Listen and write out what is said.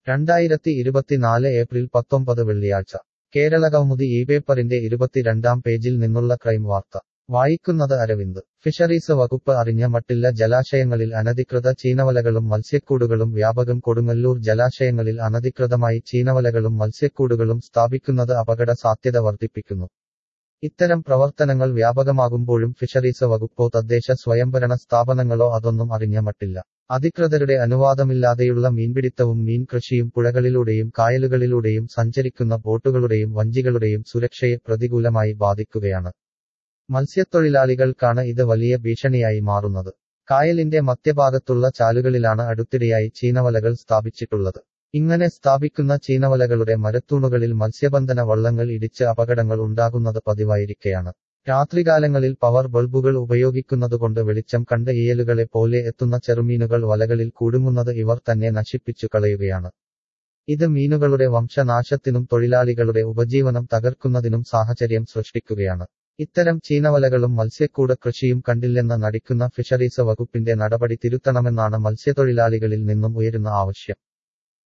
രണ്ടായിരത്തി ഇരുപത്തിനാല് ഏപ്രിൽ പത്തൊമ്പത് വെള്ളിയാഴ്ച കേരളകൗമുദി ഈ പേപ്പറിന്റെ ഇരുപത്തിരണ്ടാം പേജിൽ നിന്നുള്ള ക്രൈം വാർത്ത വായിക്കുന്നത് അരവിന്ദ് ഫിഷറീസ് വകുപ്പ് അറിഞ്ഞ മട്ടില്ല ജലാശയങ്ങളിൽ അനധികൃത ചീനവലകളും മത്സ്യക്കൂടുകളും വ്യാപകം കൊടുങ്ങല്ലൂർ ജലാശയങ്ങളിൽ അനധികൃതമായി ചീനവലകളും മത്സ്യക്കൂടുകളും സ്ഥാപിക്കുന്നത് അപകട സാധ്യത വർദ്ധിപ്പിക്കുന്നു ഇത്തരം പ്രവർത്തനങ്ങൾ വ്യാപകമാകുമ്പോഴും ഫിഷറീസ് വകുപ്പോ തദ്ദേശ സ്വയംഭരണ സ്ഥാപനങ്ങളോ അതൊന്നും അറിഞ്ഞ മട്ടില്ല അധികൃതരുടെ അനുവാദമില്ലാതെയുള്ള മീൻപിടിത്തവും മീൻ കൃഷിയും പുഴകളിലൂടെയും കായലുകളിലൂടെയും സഞ്ചരിക്കുന്ന ബോട്ടുകളുടെയും വഞ്ചികളുടെയും സുരക്ഷയെ പ്രതികൂലമായി ബാധിക്കുകയാണ് മത്സ്യത്തൊഴിലാളികൾക്കാണ് ഇത് വലിയ ഭീഷണിയായി മാറുന്നത് കായലിന്റെ മധ്യഭാഗത്തുള്ള ചാലുകളിലാണ് അടുത്തിടെയായി ചീനവലകൾ സ്ഥാപിച്ചിട്ടുള്ളത് ഇങ്ങനെ സ്ഥാപിക്കുന്ന ചീനവലകളുടെ മരത്തൂണുകളിൽ മത്സ്യബന്ധന വള്ളങ്ങൾ ഇടിച്ച് അപകടങ്ങൾ ഉണ്ടാകുന്നത് പതിവായിരിക്കെയാണ് രാത്രികാലങ്ങളിൽ പവർ ബൾബുകൾ ഉപയോഗിക്കുന്നതുകൊണ്ട് വെളിച്ചം കണ്ട് ഇയലുകളെ പോലെ എത്തുന്ന ചെറുമീനുകൾ വലകളിൽ കുടുങ്ങുന്നത് ഇവർ തന്നെ നശിപ്പിച്ചു കളയുകയാണ് ഇത് മീനുകളുടെ വംശനാശത്തിനും തൊഴിലാളികളുടെ ഉപജീവനം തകർക്കുന്നതിനും സാഹചര്യം സൃഷ്ടിക്കുകയാണ് ഇത്തരം ചീനവലകളും മത്സ്യക്കൂട കൃഷിയും കണ്ടില്ലെന്ന് നടിക്കുന്ന ഫിഷറീസ് വകുപ്പിന്റെ നടപടി തിരുത്തണമെന്നാണ് മത്സ്യത്തൊഴിലാളികളിൽ നിന്നും ഉയരുന്ന ആവശ്യം